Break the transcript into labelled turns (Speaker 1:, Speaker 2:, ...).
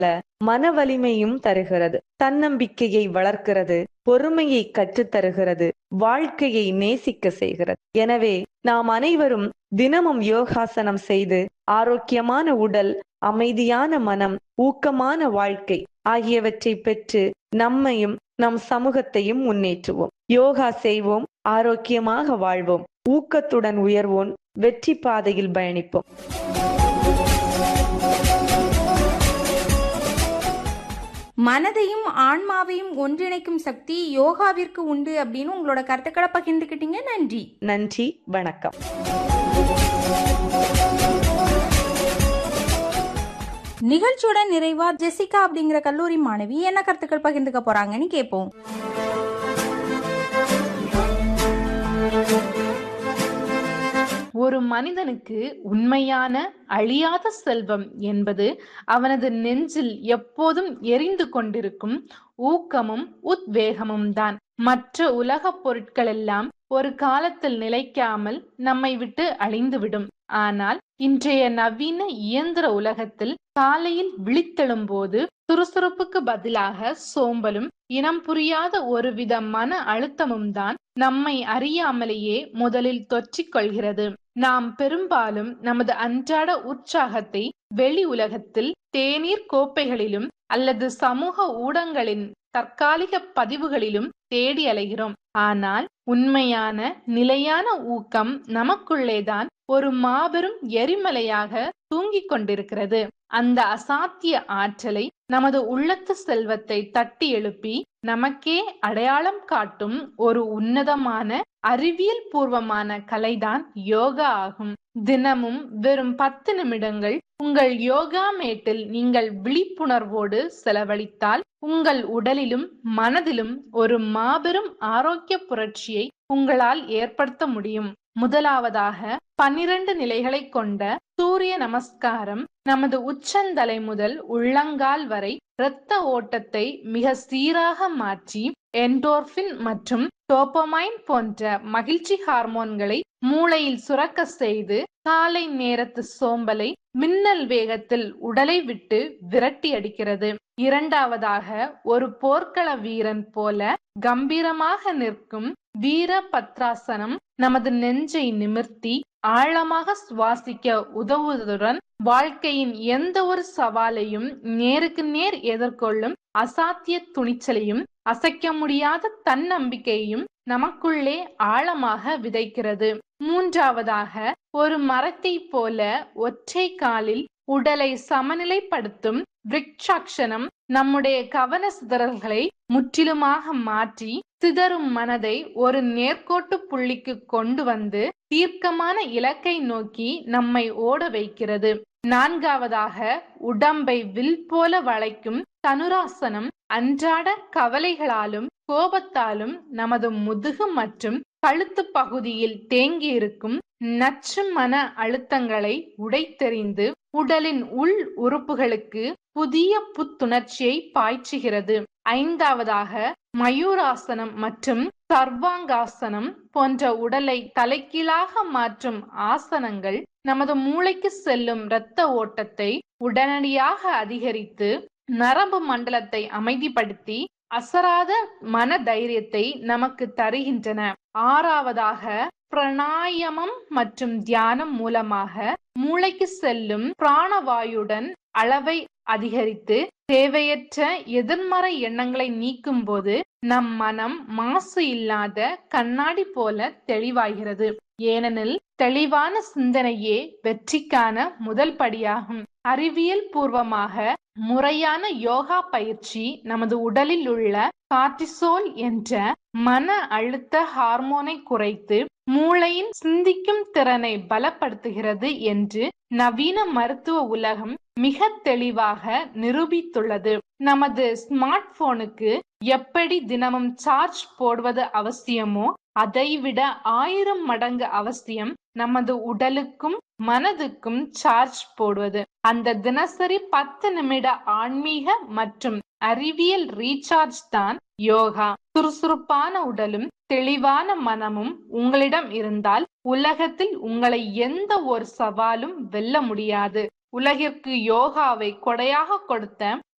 Speaker 1: மன வலிமையும் தருகிறது தன்னம்பிக்கையை வளர்க்கிறது பொறுமையை கற்றுத் தருகிறது வாழ்க்கையை நேசிக்க செய்கிறது எனவே நாம் அனைவரும் தினமும் யோகாசனம் செய்து ஆரோக்கியமான உடல் அமைதியான மனம் ஊக்கமான வாழ்க்கை ஆகியவற்றை பெற்று நம்மையும் நம் சமூகத்தையும் முன்னேற்றுவோம் யோகா செய்வோம் ஆரோக்கியமாக வாழ்வோம் ஊக்கத்துடன் உயர்வோம் வெற்றி பாதையில் பயணிப்போம்
Speaker 2: மனதையும் ஆன்மாவையும் ஒன்றிணைக்கும் சக்தி யோகாவிற்கு உண்டு அப்படின்னு உங்களோட கருத்துக்களை பகிர்ந்துக்கிட்டீங்க நன்றி
Speaker 1: நன்றி வணக்கம்
Speaker 2: நிகழ்ச்சியோட நிறைவா ஜெசிகா அப்படிங்கிற கல்லூரி மாணவி என்ன கருத்துக்கள் பகிர்ந்துக்க போறாங்கன்னு கேட்போம்
Speaker 3: ஒரு மனிதனுக்கு உண்மையான அழியாத செல்வம் என்பது அவனது நெஞ்சில் எப்போதும் எரிந்து கொண்டிருக்கும் ஊக்கமும் உத்வேகமும் தான் மற்ற உலகப் பொருட்களெல்லாம் ஒரு காலத்தில் நிலைக்காமல் நம்மை விட்டு அழிந்துவிடும் ஆனால் இன்றைய நவீன இயந்திர உலகத்தில் காலையில் விழித்தெழும் போது சுறுசுறுப்புக்கு பதிலாக சோம்பலும் இனம் புரியாத ஒருவித மன அழுத்தமும் தான் நம்மை அறியாமலேயே முதலில் தொற்றிக் கொள்கிறது நாம் பெரும்பாலும் நமது அன்றாட உற்சாகத்தை வெளி உலகத்தில் தேநீர் கோப்பைகளிலும் அல்லது சமூக ஊடகங்களின் தற்காலிக பதிவுகளிலும் தேடி அலைகிறோம் ஆனால் உண்மையான நிலையான ஊக்கம் நமக்குள்ளேதான் ஒரு மாபெரும் எரிமலையாக தூங்கிக் கொண்டிருக்கிறது அந்த அசாத்திய ஆற்றலை நமது உள்ளத்து செல்வத்தை தட்டி எழுப்பி நமக்கே அடையாளம் காட்டும் ஒரு உன்னதமான அறிவியல் பூர்வமான கலைதான் யோகா ஆகும் தினமும் வெறும் பத்து நிமிடங்கள் உங்கள் யோகா மேட்டில் நீங்கள் விழிப்புணர்வோடு செலவழித்தால் உங்கள் உடலிலும் மனதிலும் ஒரு மாபெரும் ஆரோக்கிய புரட்சியை உங்களால் ஏற்படுத்த முடியும் முதலாவதாக பன்னிரண்டு நிலைகளை கொண்ட சூரிய நமஸ்காரம் நமது உச்சந்தலை முதல் உள்ளங்கால் வரை இரத்த ஓட்டத்தை மிக சீராக மாற்றி என்டோர்பின் மற்றும் டோப்பமைன் போன்ற மகிழ்ச்சி ஹார்மோன்களை மூளையில் சுரக்க செய்து காலை நேரத்து சோம்பலை மின்னல் வேகத்தில் உடலை விட்டு விரட்டி அடிக்கிறது இரண்டாவதாக ஒரு போர்க்கள வீரன் போல கம்பீரமாக நிற்கும் வீர பத்ராசனம் நமது நெஞ்சை நிமிர்த்தி ஆழமாக சுவாசிக்க உதவுவதுடன் வாழ்க்கையின் எந்த ஒரு சவாலையும் நேருக்கு நேர் எதிர்கொள்ளும் அசாத்திய துணிச்சலையும் அசைக்க முடியாத தன்னம்பிக்கையையும் நமக்குள்ளே ஆழமாக விதைக்கிறது மூன்றாவதாக ஒரு மரத்தை போல ஒற்றை காலில் உடலை சமநிலைப்படுத்தும் விருட்சாட்சணம் நம்முடைய கவன சிதறல்களை முற்றிலுமாக மாற்றி சிதறும் மனதை ஒரு நேர்கோட்டு புள்ளிக்கு கொண்டு வந்து தீர்க்கமான இலக்கை நோக்கி நம்மை ஓட வைக்கிறது நான்காவதாக உடம்பை வில் போல வளைக்கும் தனுராசனம் அன்றாட கவலைகளாலும் கோபத்தாலும் நமது முதுகு மற்றும் கழுத்து பகுதியில் தேங்கி இருக்கும் நச்சு மன அழுத்தங்களை உடைத்தெறிந்து உடலின் உள் உறுப்புகளுக்கு புதிய புத்துணர்ச்சியை பாய்ச்சுகிறது ஐந்தாவதாக மயூராசனம் மற்றும் சர்வாங்காசனம் போன்ற உடலை தலைகீழாக மாற்றும் ஆசனங்கள் நமது மூளைக்கு செல்லும் இரத்த ஓட்டத்தை உடனடியாக அதிகரித்து நரம்பு மண்டலத்தை அமைதிப்படுத்தி அசராத மன தைரியத்தை நமக்கு தருகின்றன ஆறாவதாக பிரணாயமம் மற்றும் தியானம் மூலமாக மூளைக்கு செல்லும் பிராணவாயுடன் அளவை அதிகரித்து தேவையற்ற எதிர்மறை எண்ணங்களை நீக்கும் போது நம் மனம் மாசு இல்லாத கண்ணாடி போல தெளிவாகிறது ஏனெனில் தெளிவான சிந்தனையே வெற்றிக்கான முதல் படியாகும் அறிவியல் பூர்வமாக முறையான யோகா பயிற்சி நமது உடலில் உள்ள கார்டிசோல் என்ற மன அழுத்த ஹார்மோனை குறைத்து மூளையின் சிந்திக்கும் திறனை பலப்படுத்துகிறது என்று நவீன மருத்துவ உலகம் மிக தெளிவாக நிரூபித்துள்ளது நமது ஸ்மார்ட் போனுக்கு எப்படி தினமும் சார்ஜ் போடுவது அவசியமோ அதைவிட ஆயிரம் மடங்கு அவசியம் நமது உடலுக்கும் மனதுக்கும் சார்ஜ் போடுவது அந்த தினசரி பத்து நிமிட ஆன்மீக மற்றும் அறிவியல் ரீசார்ஜ் தான் யோகா சுறுசுறுப்பான உடலும் தெளிவான மனமும் உங்களிடம் இருந்தால் உலகத்தில் உங்களை எந்த ஒரு சவாலும் வெல்ல முடியாது உலகிற்கு யோகாவை கொடையாக கொடுத்த